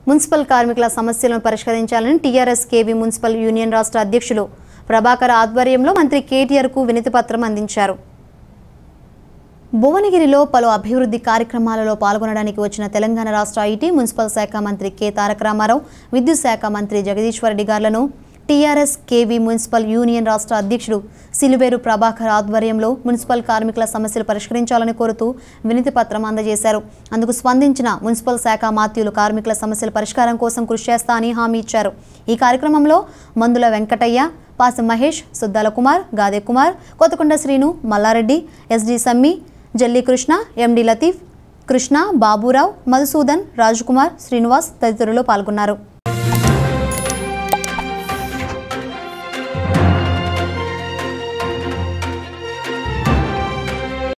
municipal కార్మికుల సమస్యలను పరిష్కరించాలని టీఆర్ఎస్ కేవీ మున్సిపల్ యూనియన్ రాష్ట్ర అధ్యక్షులు ప్రభాకర్ ఆధ్వర్యంలో మంత్రి కేటీఆర్కు వినతి పత్రం అందించారు భువనగిరిలో పలు అభివృద్ధి కార్యక్రమాలలో పాల్గొనడానికి వచ్చిన తెలంగాణ రాష్ట్ర ఐటీ మున్సిపల్ శాఖ మంత్రి కె తారక రామారావు విద్యుత్ శాఖ మంత్రి జగదీశ్వర్ రెడ్డి గారులను టీఆర్ఎస్ కేవీ మున్సిపల్ యూనియన్ రాష్ట్ర అధ్యక్షుడు సిలివేరు ప్రభాకర్ ఆధ్వర్యంలో మున్సిపల్ కార్మికుల సమస్యలు పరిష్కరించాలని కోరుతూ వినతి పత్రం అందజేశారు అందుకు స్పందించిన మున్సిపల్ శాఖ మాత్యులు కార్మికుల సమస్యల పరిష్కారం కోసం కృషి చేస్తా అని హామీ ఇచ్చారు ఈ కార్యక్రమంలో మందుల వెంకటయ్య పాసి మహేష్ సుద్దాల కుమార్ గాదే కుమార్ కొత్తకొండ శ్రీను మల్లారెడ్డి ఎస్డి సమ్మి జల్లి కృష్ణ ఎండి లతీఫ్ కృష్ణ బాబురావు మధుసూదన్ రాజ్కుమార్ శ్రీనివాస్ తదితరులు పాల్గొన్నారు